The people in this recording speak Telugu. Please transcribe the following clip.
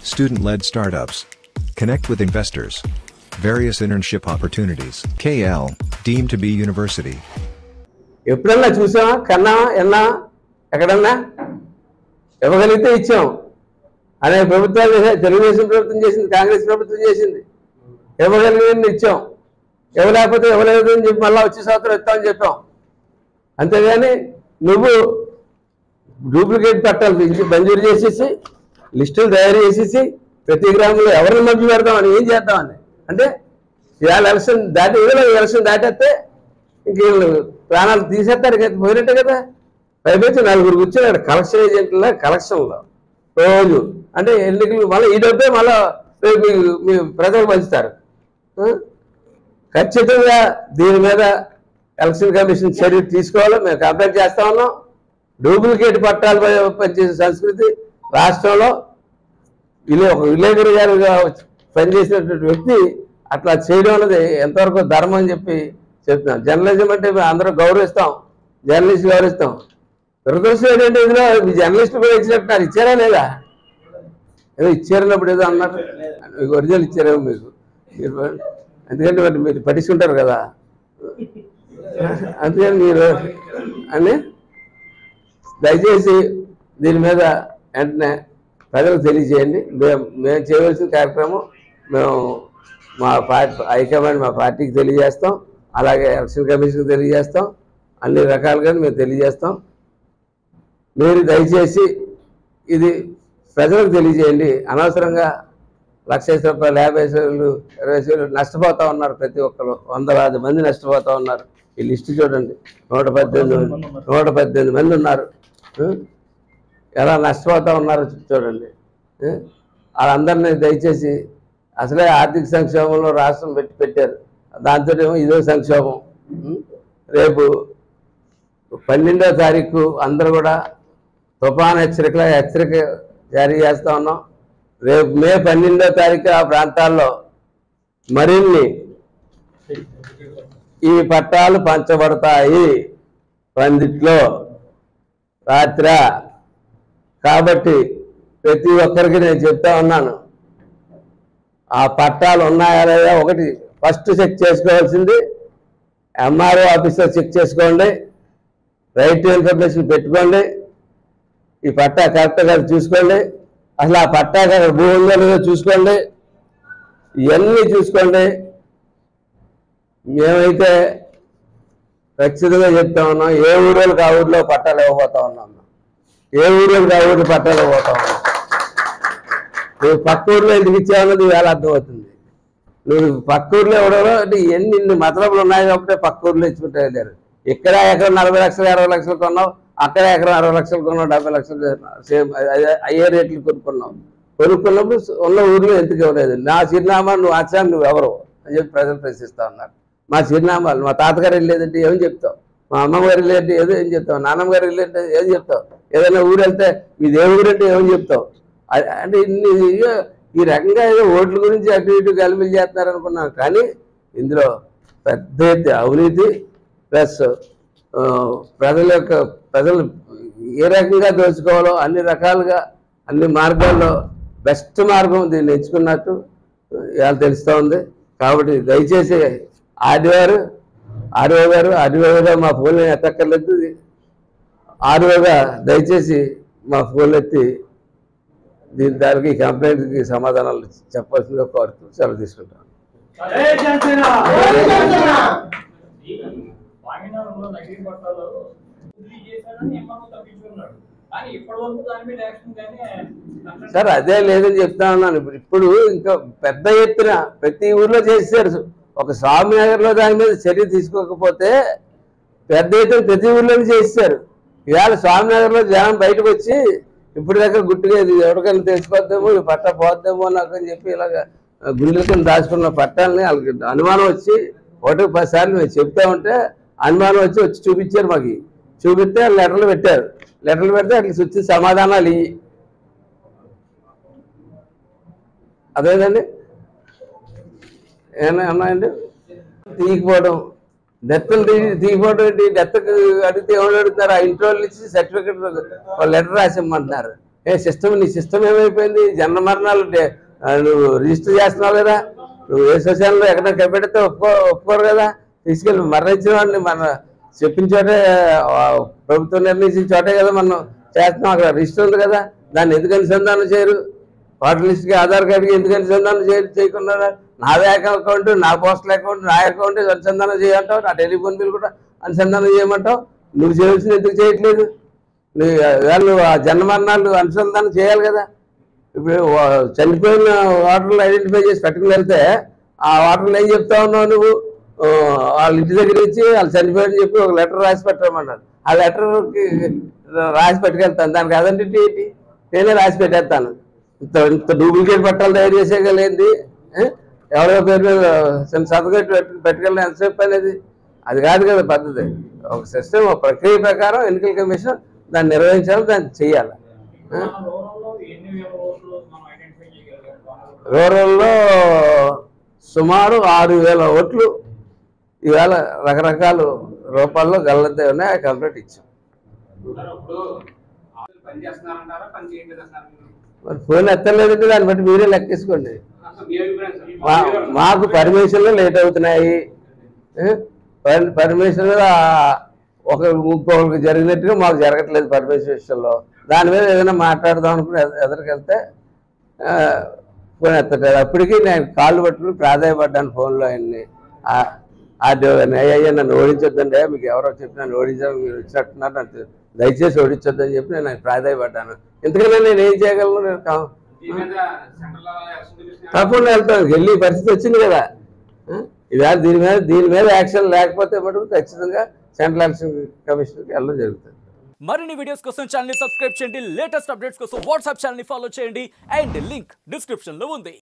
student-led startups. Connect with investors. Various internship opportunities. KL, deemed to be university. ఎప్పుడన్నా చూసామా కన్నామా ఎన్నా ఎక్కడన్నా ఇవ్వగలిగితే ఇచ్చాం అనే ప్రభుత్వాలు చేశాయి తెలుగుదేశం ప్రభుత్వం చేసింది కాంగ్రెస్ ప్రభుత్వం చేసింది ఇవ్వగలిగింది ఇచ్చాం ఇవ్వలేకపోతే ఇవ్వలేదు అని చెప్పి మళ్ళీ వచ్చే సంవత్సరం ఇస్తామని చెప్పాం అంతేగాని నువ్వు డూప్లికేట్ పట్టాలు పెంచి మంజూరు చేసేసి లిస్టులు తయారు చేసేసి ప్రతి గ్రామంలో ఎవరిని మధ్య పెడదామని ఏం చేద్దామని అంటే ఇవాళ ఎలక్షన్ దాటి ఇవాళ ఎలక్షన్ దాటేస్తే ఇంక వీళ్ళు ప్రాణాలు తీసేస్తారు కదా పోయినట్టే కదా పైపెచ్చి నలుగురు కూర్చొని కలెక్షన్ ఏజెంట్ల కలెక్షన్లో రోజు అంటే ఎన్నికలు మళ్ళీ ఈ డబ్బే మళ్ళీ రేపు మీకు మీ ప్రజలు పంచుతారు ఆ? ఖచ్చితంగా దీని మీద ఎలక్షన్ కమిషన్ చర్య తీసుకోవాలి మేము కంప్లైంట్ చేస్తా ఉన్నాం డూప్లికేట్ పట్టాలు ప- పనిచేసే సంస్కృతి రాష్ట్రంలో విలే ఒక విలేకరి గారుగా పనిచేసినటువంటి వ్యక్తి అట్లా చేయడం అనేది ఎంతవరకు ధర్మం అని చెప్పి చెప్తున్నాం జర్నలిజం అంటే మేము అందరూ గౌరవిస్తాం జర్నలిస్ట్ గౌరవిస్తాం దురదృష్టం ఏంటంటే ఇందులో మీ జర్నలిస్ట్ కూడా ఇచ్చినట్టున్నారు ఇచ్చారా లేదా ఏదో ఇచ్చారన్నప్పుడు ఏదో అన్నారు మీకు ఒరిజినల్ ఇచ్చారేమో మీకు మీరు ఎందుకంటే మరి మీరు పట్టించుకుంటారు కదా అందుకని మీరు అని దయచేసి దీని మీద వెంటనే ప్రజలకు తెలియజేయండి మేము మేము చేయవలసిన కార్యక్రమం మేము మా పార్టీ హైకమాండ్ మా పార్టీకి తెలియజేస్తాం అలాగే ఎలక్షన్ కమిషన్కి తెలియజేస్తాం అన్ని రకాలుగా మేము తెలియజేస్తాం మీరు దయచేసి ఇది ప్రజలకు తెలియజేయండి అనవసరంగా లక్ష రూపాయలు యాభై వేలు ఇరవై వేలు నష్టపోతా ఉన్నారు ప్రతి ఒక్కరు వందలాది మంది నష్టపోతా ఉన్నారు ఈ లిస్టు చూడండి నూట పద్దెనిమిది మంది నూట పద్దెనిమిది మంది ఉన్నారు ఆ? ఎలా నష్టపోతా ఉన్నారో చూ- చూడండి ఆ? వాళ్ళందరినీ దయచేసి అసలే ఆర్థిక సంక్షోభంలో రాష్ట్రం పెట్టి పెట్టారు దాంతో ఏమో ఇదో సంక్షోభం ఉం? రేపు పన్నెండో తారీఖు అందరూ కూడా తుఫాన్ హెచ్చరికల హెచ్చరిక జారీ చేస్తా ఉన్నాం రేపు మే పన్నెండో తారీఖు ఆ ప్రాంతాల్లో మరిన్ని ఈ పట్టాలు పంచబడతాయి పందిట్లో రాత్ర కాబట్టి ప్రతి ఒక్కరికి నేను చెప్తా ఉన్నాను ఆ పట్టాలు ఉన్నాయా లేదా ఒకటి ఫస్ట్ చెక్ చేసుకోవాల్సింది ఎంఆర్ఓ ఆఫీస్లో చెక్ చేసుకోండి రైట్ టు ఇన్ఫర్మేషన్ పెట్టుకోండి ఈ పట్టా కరెక్ట్గా చూసుకోండి అసలు ఆ పట్టాకి అక్కడ భూ ఉందో లేదో చూసుకోండి ఇవన్నీ చూసుకోండి మేమైతే ఖచ్చితంగా చెప్తా ఉన్నాం ఏ ఊరోళ్ళకి ఆ ఊర్లో పట్టాలు ఇవ్వబోతా ఉన్నాం ఏ ఊరోళ్ళకి ఆ ఊరిలో పట్టాలు ఇవ్వబోతా ఉన్నాం నువ్వు పక్క ఊర్లో ఎందుకు ఇచ్చావన్నది వేళ అర్థమవుతుంది నువ్వు పక్క ఊర్లో ఇవ్వడంలో అంటే ఎన్ని ఇన్ని మతలబులు ఉన్నాయి కాబట్టి పక్క ఊర్లో ఇచ్చుకుంటే వెళ్ళారు ఇక్కడ ఎకరం నలభై లక్షలు అరవై లక్షలు కొన్నావు అక్కడ ఎకరం అరవై లక్షలు కొన్నావు డెబ్బై లక్షలు కొన్నావు. సేమ్ అదే- అయ్యే రేట్లు కొనుక్కున్నావు కొనుక్కున్నప్పుడు ఉన్న ఊర్లో ఎందుకు ఇవ్వలేదు నా చిరునామా నువ్వు ఆచారం నువ్వు ఎవరు అని చెప్పి ప్రజలు ప్రశ్నిస్తా ఉన్నారు మా చిరునామాలు మా తాతగారు వెళ్ళేదంటే ఏం చెప్తావు మా అమ్మగారు వెళ్ళేదంటే ఏదో ఏం చెప్తావు నాన్నమ్మ గారు వెళ్ళేదంటే ఏం చెప్తావు ఏదైనా ఊరు వెళ్తే మీది ఏ ఊరు అంటే ఏం చెప్తావు అ- అంటే ఇన్ని ఇయ్యో ఈ రకంగా ఏదో ఓట్ల గురించి అటు ఇటు గలిమిలు చేస్తున్నారు అనుకున్నాను కానీ ఇందులో పెద్ద ఎత్తి అవినీతి ప్లస్ ఆ, ప్రజల యొక్క ప్రజలు ఏ రకంగా దోచుకోవాలో అన్ని రకాలుగా అన్ని మార్గాల్లో బెస్ట్ మార్గం దీన్ని ఎంచుకున్నట్టు ఇవాళ తెలుస్తూ ఉంది కాబట్టి దయచేసి ఆర్డీఓ గారు ఆర్డీఓ గారు ఆర్డీఓ గారు మా ఫోన్ ఎత్తక్కర్లేదు ఆర్డీఓగా దయచేసి మా ఫోన్ ఎత్తి దీని దానికి ఈ కంప్లైంట్కి సమాధానాలు చెప్పాల్సిందిగా కోరుతూ సెలవు తీసుకుంటాను జై జనసేన వాంగినారంలో నకిలీ పట్టాలు వృద్ధి చేశాడని ఎంఆర్ఓ తప్పించుకున్నాడు కానీ ఇప్పటి వరకు దాని మీద యాక్షన్ కానీ అక్కడ సార్ అదే లేదని చెప్తా ఉన్నాను ఇప్పుడు ఇప్పుడు ఇంకా పెద్ద ఎత్తున ప్రతి ఊర్లో చేశారు ఒక స్వామి నగర్లో దాని మీద చర్య తీసుకోకపోతే పెద్ద ఎత్తున ప్రతి ఊర్లోనే చేశారు ఇవాళ స్వామి నగర్లో జనం బయటకు వచ్చి ఇప్పుడు దగ్గర గుట్టుగా ఇది ఎవరికైనా తెలిసిపోద్దేమో ఈ పట్ట పోద్దేమో నాకు అని చెప్పి ఇలాగ గుండెల కింద దాచుకున్న పట్టాలని వాళ్ళకి అనుమానం వచ్చి ఒకటి పది సార్లు మేము చెప్తా ఉంటే అనుమానం వచ్చి వచ్చి చూపించారు మాకు చూపిస్తే లెటర్లు పెట్టారు లెటర్లు పెడితే అట్లా వచ్చి సమాధానాలు ఇవి అదేనండి ఏమన్నా అన్నాయండి తీయకపోవడం డెత్తులు తీ తీయకపోవడం ఏంటి డెత్కి అడిగితే ఎవరు అడుగుతారు ఆ ఇంట్లో వాళ్ళు ఇచ్చి సర్టిఫికెట్ లెటర్ రాసిమ్మంటున్నారు ఏ సిస్టమ్ నీ సిస్టమ్ ఏమైపోయింది జన్మ మరణాలు డే- ఆ, నువ్వు రిజిస్టర్ చేస్తున్నావు కదా నువ్వు ఏ శ్మశానంలో ఎక్కడ కప్పెడితే ఒప్పుకో ఒప్పుకోరు కదా తీసుకెళ్ళి మరణించిన వాడిని మన చెప్పిన చోటే ఆ, ప్రభుత్వం నిర్ణయించిన చోటే కదా మనం చేస్తున్నాం అక్కడ రిజిస్టర్ ఉంది కదా దాన్ని ఎందుకు అనుసంధానం చేయరు వాటర్ లిస్ట్కి ఆధార్ కార్డుకి ఎందుకు అనుసంధానం చేయ చేయకుండా నా బ్యాంక్ అకౌంట్ నా పోస్టల్ అకౌంట్ నా అకౌంట్ అనుసంధానం చేయంటావు నా టెలిఫోన్ బిల్ కూడా అనుసంధానం చేయమంటావు నువ్వు చేయాల్సింది ఎందుకు చేయట్లేదు నీ వాళ్ళు ఆ జన్మరణాలు అనుసంధానం చేయాలి కదా ఇప్పుడు వా- చనిపోయిన వాటర్లు ఐడెంటిఫై చేసి పట్టుకుని వెళ్తే ఆ వాటర్లు ఏం చెప్తా ఉన్నావు నువ్వు ఆ, వాళ్ళ ఇంటి దగ్గర ఇచ్చి వాళ్ళు చనిపోయారని చెప్పి ఒక లెటర్ రాసి పెట్టమన్నారు ఆ లెటర్కి రాసి పట్టుకెళ్తాను దానికి అదంటే ఏంటి నేనే రాసి పెట్టేస్తాను ఇంత ఇంత డూప్లికేట్ పట్టాలు తయారు చేసేయగలేంది ఎవరో పేరు మీద చిన్న సంతకం పెట్టు పెట్టుకెళ్ళిన ఎంతసేపు అనేది అది కాదు కదా పద్ధతి ఒక సిస్టమ్ ఒక ప్రక్రియ ప్రకారం ఎన్నికల కమిషన్ దాన్ని నిర్వహించాలి దాన్ని చెయ్యాలి మన రూరల్లో ఎన్ని వేల ఓట్లు మనం ఐడెంటిఫై చేయగలిగాం రూరల్లో సుమారు ఆరు వేల ఓట్లు ఈవేళ రకరకాల రూపాల్లో గల్లతే ఉన్నాయి కంప్లీట్ ఇచ్చాం సార్ ఇప్పుడు ఆఫీసులు పని చేస్తున్నారంటారా పని చేయట్లేదు అంటున్నారు మీరు? మరి ఫోన్ ఎత్తలేదంటే దాన్ని బట్టి మీరే లెక్కేసుకోండి అసలు మీ అభిప్రాయం సార్ మా- మాకు పర్మిషన్లు లేట్ అవుతున్నాయి పర్మిషన్ ఒక ఇంకొకరికి జరిగినట్టుగా మాకు జరగట్లేదు పర్మిషన్ విషయంలో దాని మీద ఏదైనా మాట్లాడదాం అనుకుని ఎద- ఎదురుకెళ్తే ఆ, ఫోన్ ఎత్తట్లేదు అప్పటికి నేను కాళ్ళు పట్టుకుని ప్రాధాయపడ్డాను ఫోన్లో ఆయన్ని ఆ- అది అయ్యా నన్ను ఓడించొద్దండి మీకు ఎవరో చెప్పి నన్ను ఓడించాలని మీరు వచ్చినట్టున్నారు నన్ను దయచేసి ఓడించొద్దని చెప్పి నేను ఆయన ప్రాధాయపడ్డాను ఎందుకంటే నేను ఏం చేయగలను నేను కా- దీని మీద సెంట్రల్ ఎలక్షన్ కమిషన్ తప్పకుండా వెళ్తాను వెళ్ళి పరిస్థితి వచ్చింది కదా ఆ? ఇవాళ దీని మీద దీని మీద యాక్షన్ లేకపోతే మటుకు ఖచ్చితంగా సెంట్రల్ ఎలక్షన్ కమిషన్కి వెళ్ళడం జరుగుతుంది మరిన్ని వీడియోస్ కోసం ఛానల్ సబ్స్క్రైబ్ చేయండి లేటెస్ట్ అప్డేట్స్ కోసం వాట్సాప్ ఛానల్ ఫాలో చేయండి అండ్ లింక్ డిస్క్రిప్షన్ లో ఉంది